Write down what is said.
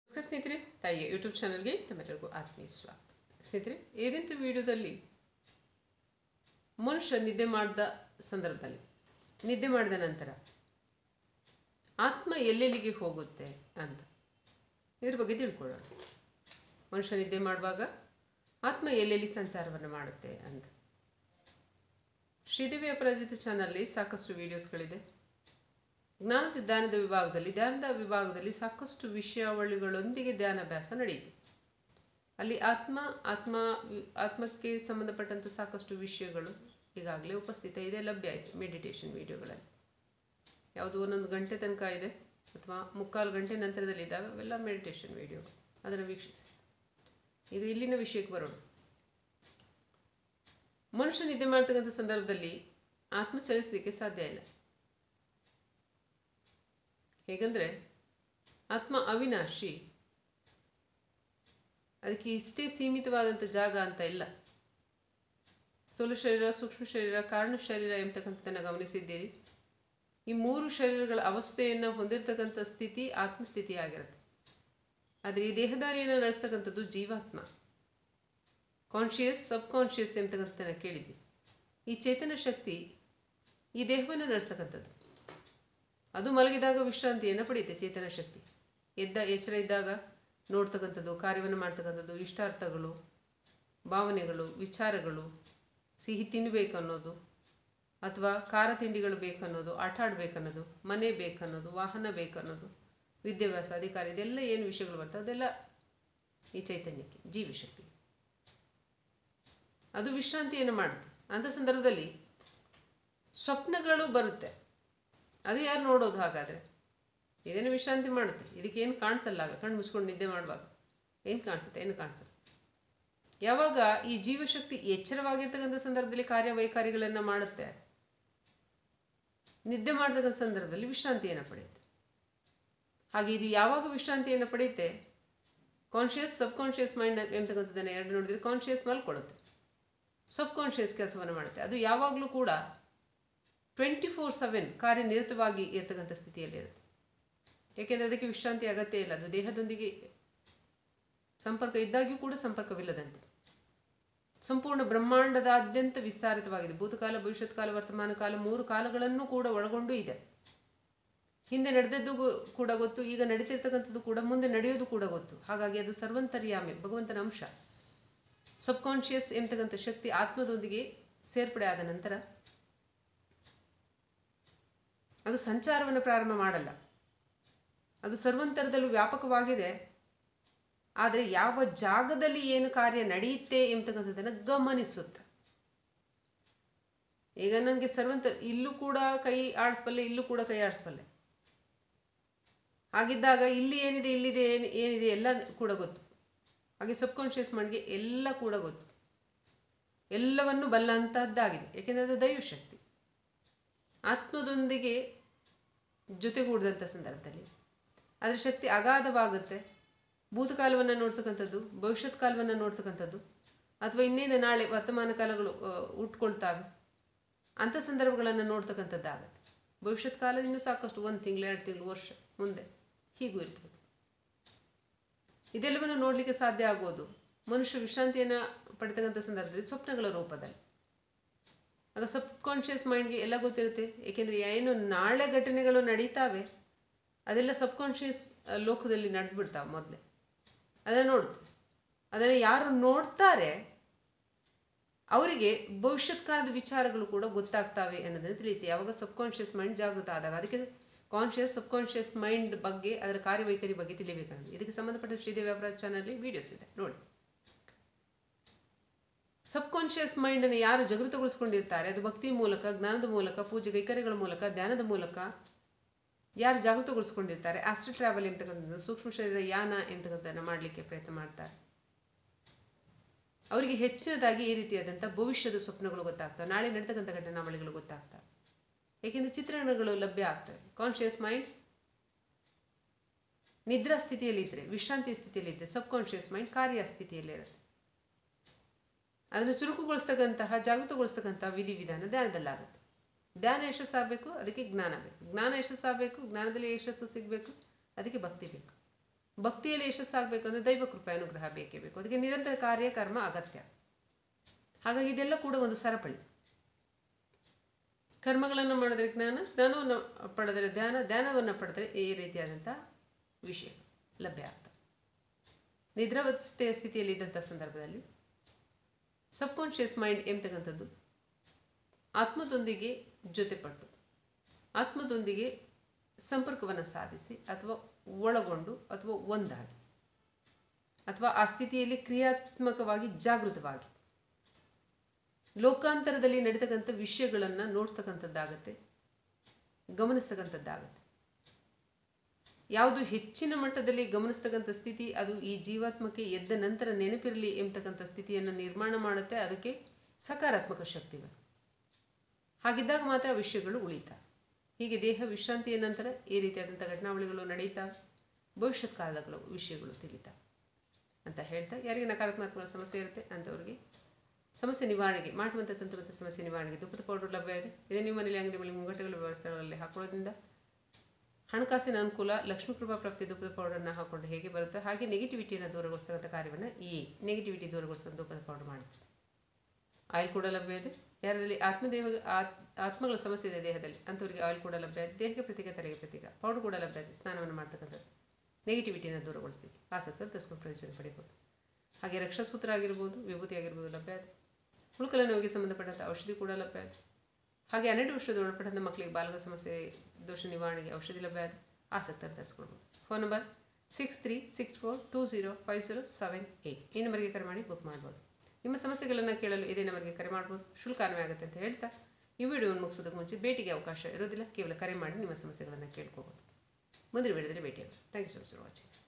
ನಮಸ್ಕಾರ ಸ್ನೇಹಿತರೆ ತಾಯಿಯ ಯೂಟ್ಯೂಬ್ ಚಾನಲ್ಗೆ ತಮ್ಮೆಲ್ಲರಿಗೂ ಆತ್ಮೀಯ ಸ್ವಾಗತ ಸ್ನೇಹಿತರೆ ಏದಿಂತ ವಿಡಿಯೋದಲ್ಲಿ ಮನುಷ್ಯ ನಿದ್ದೆ ಮಾಡಿದ ಸಂದರ್ಭದಲ್ಲಿ ನಿದ್ದೆ ಮಾಡಿದ ನಂತರ ಆತ್ಮ ಎಲ್ಲೆಲ್ಲಿಗೆ ಹೋಗುತ್ತೆ ಅಂತ ಇದ್ರ ಬಗ್ಗೆ ತಿಳ್ಕೊಳ್ಳೋಣ ಮನುಷ್ಯ ನಿದ್ದೆ ಮಾಡುವಾಗ ಆತ್ಮ ಎಲ್ಲೆಲ್ಲಿ ಸಂಚಾರವನ್ನು ಮಾಡುತ್ತೆ ಅಂತ ಶ್ರೀದೇವಿ ಅಪರಾಜಿತ ಚಾನಲ್ಲಿ ಸಾಕಷ್ಟು ವಿಡಿಯೋಸ್ಗಳಿದೆ ಜ್ಞಾನದ ಧ್ಯಾನದ ವಿಭಾಗದಲ್ಲಿ ಧ್ಯಾನದ ವಿಭಾಗದಲ್ಲಿ ಸಾಕಷ್ಟು ವಿಷಯಾವಳಿಗಳೊಂದಿಗೆ ಧ್ಯಾನಾಭ್ಯಾಸ ನಡೆಯಿತು ಅಲ್ಲಿ ಆತ್ಮ ಆತ್ಮ ಆತ್ಮಕ್ಕೆ ಸಂಬಂಧಪಟ್ಟಂತ ಸಾಕಷ್ಟು ವಿಷಯಗಳು ಈಗಾಗಲೇ ಉಪಸ್ಥಿತ ಇದೆ ಲಭ್ಯ ಇದೆ ಮೆಡಿಟೇಷನ್ ವಿಡಿಯೋಗಳಲ್ಲಿ ಯಾವುದು ಒಂದೊಂದು ಗಂಟೆ ತನಕ ಇದೆ ಅಥವಾ ಮುಕ್ಕಾಲು ಗಂಟೆ ನಂತರದಲ್ಲಿ ಇದ್ದಾವೆ ಅವೆಲ್ಲ ಮೆಡಿಟೇಷನ್ ವಿಡಿಯೋ ಅದನ್ನು ವೀಕ್ಷಿಸಿ ಈಗ ಇಲ್ಲಿನ ವಿಷಯಕ್ಕೆ ಬರೋಣ ಮನುಷ್ಯ ನಿದ್ದೆ ಮಾಡ್ತಕ್ಕಂಥ ಸಂದರ್ಭದಲ್ಲಿ ಆತ್ಮ ಚಲಿಸಲಿಕ್ಕೆ ಸಾಧ್ಯ ಇಲ್ಲ ಹೇಗಂದ್ರೆ ಆತ್ಮ ಅವಿನಾಶಿ ಅದಕ್ಕೆ ಇಷ್ಟೇ ಸೀಮಿತವಾದಂಥ ಜಾಗ ಅಂತ ಇಲ್ಲ ಸ್ಥೂಲ ಶರೀರ ಸೂಕ್ಷ್ಮ ಶರೀರ ಕಾರಣ ಶರೀರ ಎಂಬತಕ್ಕಂಥದ್ದನ್ನು ಗಮನಿಸಿದ್ದೀರಿ ಈ ಮೂರು ಶರೀರಗಳ ಅವಸ್ಥೆಯನ್ನು ಹೊಂದಿರತಕ್ಕಂಥ ಸ್ಥಿತಿ ಆತ್ಮಸ್ಥಿತಿ ಆಗಿರುತ್ತೆ ಆದರೆ ಈ ದೇಹದಾರಿಯನ್ನು ನಡೆಸ್ತಕ್ಕಂಥದ್ದು ಜೀವಾತ್ಮ ಕಾನ್ಶಿಯಸ್ ಸಬ್ ಕಾನ್ಶಿಯಸ್ ಎಂಬತಕ್ಕಂಥದ್ದನ್ನು ಕೇಳಿದ್ದೀರಿ ಈ ಚೇತನ ಶಕ್ತಿ ಈ ದೇಹವನ್ನು ನಡೆಸ್ತಕ್ಕಂಥದ್ದು ಅದು ಮಲಗಿದಾಗ ವಿಶ್ರಾಂತಿಯನ್ನು ಪಡೆಯುತ್ತೆ ಚೇತನ ಶಕ್ತಿ ಎದ್ದ ಎಚ್ಚರ ಇದ್ದಾಗ ನೋಡ್ತಕ್ಕಂಥದ್ದು ಕಾರ್ಯವನ್ನು ಮಾಡ್ತಕ್ಕಂಥದ್ದು ಇಷ್ಟಾರ್ಥಗಳು ಭಾವನೆಗಳು ವಿಚಾರಗಳು ಸಿಹಿ ತಿನ್ನಬೇಕು ಅನ್ನೋದು ಅಥವಾ ಖಾರ ತಿಂಡಿಗಳು ಬೇಕನ್ನೋದು ಆಟ ಆಡ್ಬೇಕನ್ನೋದು ಮನೆ ಬೇಕನ್ನೋದು ವಾಹನ ಬೇಕನ್ನೋದು ವಿದ್ಯಾಭ್ಯಾಸ ಅಧಿಕಾರ ಇದೆಲ್ಲ ಏನು ವಿಷಯಗಳು ಬರ್ತವೆ ಅದೆಲ್ಲ ಈ ಚೈತನ್ಯಕ್ಕೆ ಜೀವಶಕ್ತಿ ಅದು ವಿಶ್ರಾಂತಿಯನ್ನು ಮಾಡುತ್ತೆ ಅಂಥ ಸಂದರ್ಭದಲ್ಲಿ ಸ್ವಪ್ನಗಳು ಬರುತ್ತೆ ಅದು ಯಾರು ನೋಡೋದು ಹಾಗಾದ್ರೆ ಇದೇನು ವಿಶ್ರಾಂತಿ ಮಾಡುತ್ತೆ ಇದಕ್ಕೆ ಏನು ಕಾಣಿಸಲ್ಲ ಆಗ ಕಣ್ಣು ಮುಚ್ಕೊಂಡು ನಿದ್ದೆ ಮಾಡುವಾಗ ಏನು ಕಾಣಿಸುತ್ತೆ ಏನು ಕಾಣಿಸಲ್ಲ ಯಾವಾಗ ಈ ಜೀವಶಕ್ತಿ ಎಚ್ಚರವಾಗಿರ್ತಕ್ಕಂಥ ಸಂದರ್ಭದಲ್ಲಿ ಕಾರ್ಯವೈಖರಿಗಳನ್ನು ಮಾಡುತ್ತೆ ನಿದ್ದೆ ಮಾಡತಕ್ಕಂಥ ಸಂದರ್ಭದಲ್ಲಿ ವಿಶ್ರಾಂತಿಯನ್ನು ಪಡೆಯುತ್ತೆ ಹಾಗೆ ಇದು ಯಾವಾಗ ವಿಶ್ರಾಂತಿಯನ್ನು ಪಡೆಯುತ್ತೆ ಕಾನ್ಷಿಯಸ್ ಸಬ್ ಕಾನ್ಷಿಯಸ್ ಮೈಂಡ್ ಎಂಬತಕ್ಕಂಥದ್ದನ್ನು ಎರಡು ನೋಡಿದ್ರೆ ಕಾನ್ಷಿಯಸ್ ಮಲ್ಕೊಡುತ್ತೆ ಸಬ್ ಕಾನ್ಷಿಯಸ್ ಕೆಲಸವನ್ನು ಮಾಡುತ್ತೆ ಅದು ಯಾವಾಗಲೂ ಕೂಡ ಟ್ವೆಂಟಿ ಫೋರ್ ಸೆವೆನ್ ಕಾರ್ಯನಿರತವಾಗಿ ಇರತಕ್ಕಂಥ ಸ್ಥಿತಿಯಲ್ಲಿರುತ್ತೆ ಯಾಕೆಂದರೆ ಅದಕ್ಕೆ ವಿಶ್ರಾಂತಿ ಅಗತ್ಯ ಇಲ್ಲ ಅದು ದೇಹದೊಂದಿಗೆ ಸಂಪರ್ಕ ಇದ್ದಾಗ್ಯೂ ಕೂಡ ಸಂಪರ್ಕವಿಲ್ಲದಂತೆ ಸಂಪೂರ್ಣ ಬ್ರಹ್ಮಾಂಡದಾದ್ಯಂತ ವಿಸ್ತಾರಿತವಾಗಿದೆ ಭೂತಕಾಲ ಭವಿಷ್ಯತ್ ಕಾಲ ವರ್ತಮಾನ ಕಾಲ ಮೂರು ಕಾಲಗಳನ್ನು ಕೂಡ ಒಳಗೊಂಡು ಇದೆ ಹಿಂದೆ ನಡೆದದ್ದು ಕೂಡ ಗೊತ್ತು ಈಗ ನಡೀತಿರ್ತಕ್ಕಂಥದ್ದು ಕೂಡ ಮುಂದೆ ನಡೆಯೋದು ಕೂಡ ಗೊತ್ತು ಹಾಗಾಗಿ ಅದು ಸರ್ವಂತರ್ಯಾಮಿ ಭಗವಂತನ ಅಂಶ ಸಬ್ ಕಾನ್ಷಿಯಸ್ ಎಂಬತಕ್ಕಂಥ ಶಕ್ತಿ ಆತ್ಮದೊಂದಿಗೆ ಸೇರ್ಪಡೆ ಆದ ನಂತರ ಅದು ಸಂಚಾರವನ್ನು ಪ್ರಾರಂಭ ಮಾಡಲ್ಲ ಅದು ಸರ್ವಂತರದಲ್ಲೂ ವ್ಯಾಪಕವಾಗಿದೆ ಆದರೆ ಯಾವ ಜಾಗದಲ್ಲಿ ಏನು ಕಾರ್ಯ ನಡೆಯುತ್ತೆ ಎಂಬತಕ್ಕಂಥದ್ದನ್ನು ಗಮನಿಸುತ್ತೆ ಈಗ ನನಗೆ ಸರ್ವಂತ ಇಲ್ಲೂ ಕೂಡ ಕೈ ಆಡಿಸ್ಬಲ್ಲೆ ಇಲ್ಲೂ ಕೂಡ ಕೈ ಆಡಿಸ್ಬಲ್ಲೆ ಹಾಗಿದ್ದಾಗ ಇಲ್ಲಿ ಏನಿದೆ ಇಲ್ಲಿದೆ ಏನು ಏನಿದೆ ಎಲ್ಲ ಕೂಡ ಗೊತ್ತು ಹಾಗೆ ಸಬ್ ಕಾನ್ಷಿಯಸ್ ಮೈಂಡ್ಗೆ ಎಲ್ಲ ಕೂಡ ಗೊತ್ತು ಎಲ್ಲವನ್ನು ಬಲ್ಲಂತಹದ್ದಾಗಿದೆ ಏಕೆಂದರೆ ಅದು ದೈವಶಕ್ತಿ ಆತ್ಮದೊಂದಿಗೆ ಜೊತೆಗೂಡಿದಂಥ ಸಂದರ್ಭದಲ್ಲಿ ಅದರ ಶಕ್ತಿ ಅಗಾಧವಾಗುತ್ತೆ ಭೂತಕಾಲವನ್ನು ನೋಡ್ತಕ್ಕಂಥದ್ದು ಭವಿಷ್ಯತ್ ಕಾಲವನ್ನು ನೋಡ್ತಕ್ಕಂಥದ್ದು ಅಥವಾ ಇನ್ನೇನು ನಾಳೆ ವರ್ತಮಾನ ಕಾಲಗಳು ಉಟ್ಕೊಳ್ತಾವೆ ಅಂಥ ಸಂದರ್ಭಗಳನ್ನು ನೋಡ್ತಕ್ಕಂಥದ್ದಾಗತ್ತೆ ಭವಿಷ್ಯತ್ ಕಾಲ ಇನ್ನೂ ಸಾಕಷ್ಟು ಒಂದು ತಿಂಗಳು ಎರಡು ತಿಂಗಳು ವರ್ಷ ಮುಂದೆ ಹೀಗೂ ಇರ್ಬೋದು ಇದೆಲ್ಲವನ್ನು ನೋಡಲಿಕ್ಕೆ ಸಾಧ್ಯ ಆಗೋದು ಮನುಷ್ಯ ವಿಶ್ರಾಂತಿಯನ್ನು ಪಡಿತಕ್ಕಂಥ ಸಂದರ್ಭದಲ್ಲಿ ಸ್ವಪ್ನಗಳ ರೂಪದಲ್ಲಿ ಆಗ ಸಬ್ ಕಾನ್ಷಿಯಸ್ ಮೈಂಡ್ಗೆ ಎಲ್ಲ ಗೊತ್ತಿರುತ್ತೆ ಏಕೆಂದರೆ ಏನು ನಾಳೆ ಘಟನೆಗಳು ನಡೀತಾವೆ ಅದೆಲ್ಲ ಸಬ್ ಕಾನ್ಷಿಯಸ್ ಲೋಕದಲ್ಲಿ ನಡೆದು ಬಿಡ್ತಾವೆ ಮೊದಲೇ ಅದನ್ನು ನೋಡುತ್ತೆ ಅದನ್ನು ಯಾರು ನೋಡ್ತಾರೆ ಅವರಿಗೆ ಭವಿಷ್ಯತ್ ಕಾಲದ ವಿಚಾರಗಳು ಕೂಡ ಗೊತ್ತಾಗ್ತವೆ ಅನ್ನೋದನ್ನು ತಿಳಿಯುತ್ತೆ ಯಾವಾಗ ಸಬ್ ಕಾನ್ಷಿಯಸ್ ಮೈಂಡ್ ಜಾಗೃತ ಆದಾಗ ಅದಕ್ಕೆ ಕಾನ್ಷಿಯಸ್ ಸಬ್ ಕಾನ್ಷಿಯಸ್ ಮೈಂಡ್ ಬಗ್ಗೆ ಅದರ ಕಾರ್ಯವೈಖರಿ ಬಗ್ಗೆ ತಿಳಿಬೇಕನ್ನೋದು ಇದಕ್ಕೆ ಸಂಬಂಧಪಟ್ಟ ಶ್ರೀದೇವಿ ಅವರ ಚಾನಲ್ಲಿ ವಿಡಿಯೋಸ್ ಇದೆ ನೋಡಿ ಸಬ್ ಕಾನ್ಷಿಯಸ್ ಮೈಂಡ್ ಅನ್ನು ಯಾರು ಜಾಗೃತಗೊಳಿಸ್ಕೊಂಡಿರ್ತಾರೆ ಅದು ಭಕ್ತಿ ಮೂಲಕ ಜ್ಞಾನದ ಮೂಲಕ ಪೂಜೆ ಕೈಕರ್ಯಗಳ ಮೂಲಕ ಧ್ಯಾನದ ಮೂಲಕ ಯಾರು ಜಾಗೃತಗೊಳಿಸ್ಕೊಂಡಿರ್ತಾರೆ ಆಸ್ಟ್ರಲ್ ಟ್ರಾವೆಲ್ ಎಂತಕ್ಕಂಥದ್ದು ಸೂಕ್ಷ್ಮ ಶರೀರ ಯಾನ ಎಂತಕ್ಕಂಥದ್ದನ್ನು ಮಾಡಲಿಕ್ಕೆ ಪ್ರಯತ್ನ ಮಾಡ್ತಾರೆ ಅವರಿಗೆ ಹೆಚ್ಚಿನದಾಗಿ ಈ ರೀತಿಯಾದಂಥ ಭವಿಷ್ಯದ ಸ್ವಪ್ನಗಳು ಗೊತ್ತಾಗ್ತವೆ ನಾಳೆ ನಡೀತಕ್ಕಂಥ ಘಟನಾವಳಿಗಳು ಗೊತ್ತಾಗ್ತವೆ ಏಕೆಂದರೆ ಚಿತ್ರಣಗಳು ಲಭ್ಯ ಆಗ್ತವೆ ಕಾನ್ಷಿಯಸ್ ಮೈಂಡ್ ನಿದ್ರಾ ಸ್ಥಿತಿಯಲ್ಲಿದ್ದರೆ ವಿಶ್ರಾಂತಿ ಸ್ಥಿತಿಯಲ್ಲಿದ್ದರೆ ಸಬ್ ಕಾನ್ಷಿಯಸ್ ಮೈಂಡ್ ಕಾರ್ಯ ಸ್ಥಿತಿಯಲ್ಲಿರುತ್ತೆ ಅದನ್ನು ಚುರುಕುಗೊಳಿಸ್ತಕ್ಕಂತಹ ಜಾಗೃತಗೊಳಿಸ್ತಕ್ಕಂತಹ ವಿಧಿವಿಧಾನ ಧ್ಯಾನದಲ್ಲಾಗುತ್ತೆ ಧ್ಯಾನ ಯಶಸ್ಸಾಗಬೇಕು ಅದಕ್ಕೆ ಜ್ಞಾನ ಬೇಕು ಜ್ಞಾನ ಯಶಸ್ಸಾಗಬೇಕು ಜ್ಞಾನದಲ್ಲಿ ಯಶಸ್ಸು ಸಿಗಬೇಕು ಅದಕ್ಕೆ ಭಕ್ತಿ ಬೇಕು ಭಕ್ತಿಯಲ್ಲಿ ಯಶಸ್ಸಾಗಬೇಕು ಅಂದರೆ ದೈವ ಕೃಪೆ ಅನುಗ್ರಹ ಬೇಕೇ ಬೇಕು ಅದಕ್ಕೆ ನಿರಂತರ ಕಾರ್ಯ ಕರ್ಮ ಅಗತ್ಯ ಹಾಗಾಗಿ ಇದೆಲ್ಲ ಕೂಡ ಒಂದು ಸರಪಳಿ ಕರ್ಮಗಳನ್ನು ಮಾಡಿದ್ರೆ ಜ್ಞಾನ ಜ್ಞಾನವನ್ನು ಪಡೆದರೆ ಧ್ಯಾನ ಧ್ಯಾನವನ್ನು ಪಡೆದರೆ ಈ ರೀತಿಯಾದಂಥ ವಿಷಯ ಲಭ್ಯ ಆಗ್ತದೆ ನಿದ್ರಾವಸ್ಥೆಯ ಸ್ಥಿತಿಯಲ್ಲಿ ಇದ್ದಂಥ ಸಂದರ್ಭದಲ್ಲಿ ಸಬ್ಕಾನ್ಷಿಯಸ್ ಮೈಂಡ್ ಎಂಬತಕ್ಕಂಥದ್ದು ಆತ್ಮದೊಂದಿಗೆ ಜೊತೆಪಟ್ಟು ಆತ್ಮದೊಂದಿಗೆ ಸಂಪರ್ಕವನ್ನು ಸಾಧಿಸಿ ಅಥವಾ ಒಳಗೊಂಡು ಅಥವಾ ಒಂದಾಗಿ ಅಥವಾ ಆ ಸ್ಥಿತಿಯಲ್ಲಿ ಕ್ರಿಯಾತ್ಮಕವಾಗಿ ಜಾಗೃತವಾಗಿ ಲೋಕಾಂತರದಲ್ಲಿ ನಡೀತಕ್ಕಂಥ ವಿಷಯಗಳನ್ನು ನೋಡ್ತಕ್ಕಂಥದ್ದಾಗತ್ತೆ ಗಮನಿಸ್ತಕ್ಕಂಥದ್ದಾಗತ್ತೆ ಯಾವುದು ಹೆಚ್ಚಿನ ಮಟ್ಟದಲ್ಲಿ ಗಮನಿಸ್ತಕ್ಕಂಥ ಸ್ಥಿತಿ ಅದು ಈ ಜೀವಾತ್ಮಕ್ಕೆ ಎದ್ದ ನಂತರ ನೆನಪಿರಲಿ ಎಂಬತಕ್ಕಂಥ ಸ್ಥಿತಿಯನ್ನು ನಿರ್ಮಾಣ ಮಾಡುತ್ತೆ ಅದಕ್ಕೆ ಸಕಾರಾತ್ಮಕ ಶಕ್ತಿಗಳು ಹಾಗಿದ್ದಾಗ ಮಾತ್ರ ವಿಷಯಗಳು ಉಳಿತಾವೆ ಹೀಗೆ ದೇಹ ವಿಶ್ರಾಂತಿಯ ನಂತರ ಈ ರೀತಿಯಾದಂಥ ಘಟನಾವಳಿಗಳು ನಡೀತಾ ಭವಿಷ್ಯತ್ ಕಾಲದ ವಿಷಯಗಳು ತಿಳಿತಾವೆ ಅಂತ ಹೇಳ್ತಾ ಯಾರಿಗೆ ನಕಾರಾತ್ಮಕ ಸಮಸ್ಯೆ ಇರುತ್ತೆ ಅಂಥವ್ರಿಗೆ ಸಮಸ್ಯೆ ನಿವಾರಣೆಗೆ ಮಾಡುವಂಥ ತಂತ್ರವಂತ ಸಮಸ್ಯೆ ನಿವಾರಣೆಗೆ ದುಪ್ಪದ ಪೌಡರ್ ಲಭ್ಯ ಇದೆ ಇದೇ ನಿಮ್ಮ ಮನೆಯಲ್ಲಿ ಅಂಗಡಿ ಮೇಲೆ ಮುಂಗಟ್ಟುಗಳ ವ್ಯವಸ್ಥೆಗಳಲ್ಲಿ ಹಾಕೊಳ್ಳೋದ್ರಿಂದ ಹಣಕಾಸಿನ ಅನುಕೂಲ ಲಕ್ಷ್ಮೀ ಕೃಪಾ ಪ್ರಾಪ್ತಿ ದುಪ್ಪದ ಪೌಡರ್ನ ಹಾಕೊಂಡು ಹೇಗೆ ಬರುತ್ತೆ ಹಾಗೆ ನೆಗೆಟಿವಿಟಿಯನ್ನು ದೂರಗೊಳಿಸ್ತಕ್ಕಂಥ ಕಾರ್ಯವನ್ನು ಈ ನೆಗೆಟಿವಿಟಿ ದೂರಗೊಳಿಸ್ತಕ್ಕಂಥ ದುಪ್ಪದ ಪೌಡರ್ ಮಾಡುತ್ತೆ ಆಯಿಲ್ ಕೂಡ ಲಭ್ಯ ಇದೆ ಯಾರಲ್ಲಿ ಆತ್ಮದೇಹ ಆತ್ಮಗಳ ಸಮಸ್ಯೆ ಇದೆ ದೇಹದಲ್ಲಿ ಅಂಥವರಿಗೆ ಆಯಿಲ್ ಕೂಡ ಲಭ್ಯ ಇದೆ ದೇಹಕ್ಕೆ ಪ್ರತೀಕ ತಲೆಗೆ ಪ್ರತೀಕ ಪೌಡರ್ ಕೂಡ ಲಭ್ಯ ಇದೆ ಸ್ನಾನವನ್ನು ಮಾಡ್ತಕ್ಕಂಥದ್ದು ನೆಗೆಟಿವಿಟಿಯನ್ನು ದೂರಗೊಳಿಸ್ತೀವಿ ಆಸಕ್ತರು ತಸ್ಕೊಂಡು ಪ್ರಯೋಜನ ಪಡಿಬೋದು ಹಾಗೆ ರಕ್ಷಾಸೂತ್ರ ಆಗಿರ್ಬೋದು ವಿಭೂತಿ ಆಗಿರ್ಬೋದು ಲಭ್ಯ ಇದೆ ಉಳುಕಲ ನೋವಿಗೆ ಸಂಬಂಧಪಟ್ಟಂಥ ಔಷಧಿ ಕೂಡ ಲಭ್ಯ ಇದೆ ಹಾಗೆ ಹನ್ನೆರಡು ವರ್ಷದ ಒಳಪಟ್ಟಂಥ ಮಕ್ಕಳಿಗೆ ಬಾಲಕ ಸಮಸ್ಯೆ ದೋಷ ನಿವಾರಣೆಗೆ ಔಷಧಿ ಲಭ್ಯ ಇದೆ ಆಸಕ್ತರು ತರಿಸ್ಕೊಳ್ಬೋದು phone number six three six four two zero five zero seven eight ಈ ನಂಬರ್ಗೆ ಕರೆ ಮಾಡಿ ಬುಕ್ ಮಾಡ್ಬೋದು ನಿಮ್ಮ ಸಮಸ್ಯೆಗಳನ್ನು ಕೇಳಲು ಇದೇ ನಂಬರ್ಗೆ ಕರೆ ಮಾಡ್ಬೋದು ಶುಲ್ಕ ಅನ್ವಯ ಆಗುತ್ತೆ ಅಂತ ಹೇಳ್ತಾ ಈ ವಿಡಿಯೋವನ್ನು ಮುಗಿಸೋದಕ್ಕೆ ಮುಂಚೆ ಭೇಟಿಗೆ ಅವಕಾಶ ಇರೋದಿಲ್ಲ ಕೇವಲ ಕರೆ ಮಾಡಿ ನಿಮ್ಮ ಸಮಸ್ಯೆಗಳನ್ನು ಕೇಳ್ಕೋಬೋದು ಮುಂದಿನ ವಿಡಿಯೋದಲ್ಲಿ ಭೇಟಿಯಾಗೋದು thank you so much for watching